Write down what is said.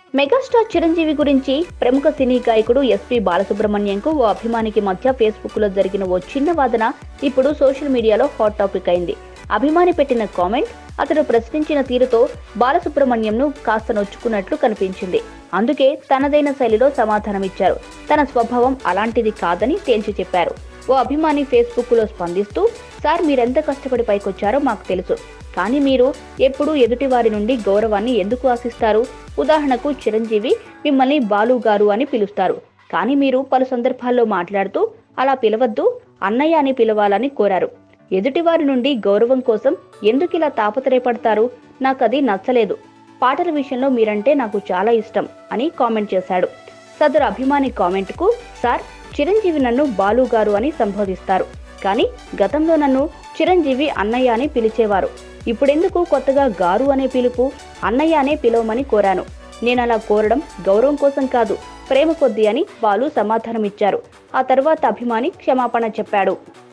megastar Chiranjeevi గురించి ప్రముఖ సినీ గాయకుడు ఎస్పి బాలసుబ్రహ్మణ్యంకు ఓ అభిమానికి మధ్య ఫేస్బుక్ లో జరిగిన ఓ చిన్న వాదన ఇప్పుడు సోషల్ మీడియాలో హాట్ టాపిక్ అయింది అభిమాని పెట్టిన కామెంట్ అతడు ప్రశ్నించిన తీరుతో బాలసుబ్రహ్మణ్యంను కాస్త నొచ్చుకున్నట్లు కనిపించింది అందుకే తనదైన శైలిలో సమాధానమిచ్చారు తన స్వభావం అలాంటిది కాదని తేల్చి చెప్పారు ఓ అభిమాని ఫేస్బుక్ లో స్పందిస్తూ సార్ మీరెంత కష్టపడి పైకొచ్చారో మాకు తెలుసు కానీ మీరు ఎప్పుడూ ఎదుటివారి నుండి గౌరవాన్ని ఎందుకు ఆశిస్తారు ఉదాహరణకు చిరంజీవి మిమ్మల్ని బాలు గారు అని పిలుస్తారు కానీ మీరు పలు సందర్భాల్లో మాట్లాడుతూ అలా పిలవద్దు అన్నయ్య అని పిలవాలని కోరారు ఎదుటివారి నుండి గౌరవం కోసం ఎందుకిలా తాపత్రయపడతారు నాకది నచ్చలేదు పాటల విషయంలో మీరంటే నాకు చాలా ఇష్టం అని కామెంట్ చేశాడు సదరు అభిమాని కామెంట్కు సార్ చిరంజీవి నన్ను బాలు గారు అని సంబోధిస్తారు కానీ గతంలో నన్ను చిరంజీవి అన్నయ్య అని పిలిచేవారు ఇప్పుడెందుకు కొత్తగా గారు అనే పిలుపు అన్నయ్య అనే పిలవమని కోరాను నేను అలా కోరడం గౌరవం కోసం కాదు ప్రేమ కొద్దీ అని బాలు సమాధానమిచ్చారు ఆ తర్వాత అభిమాని క్షమాపణ చెప్పాడు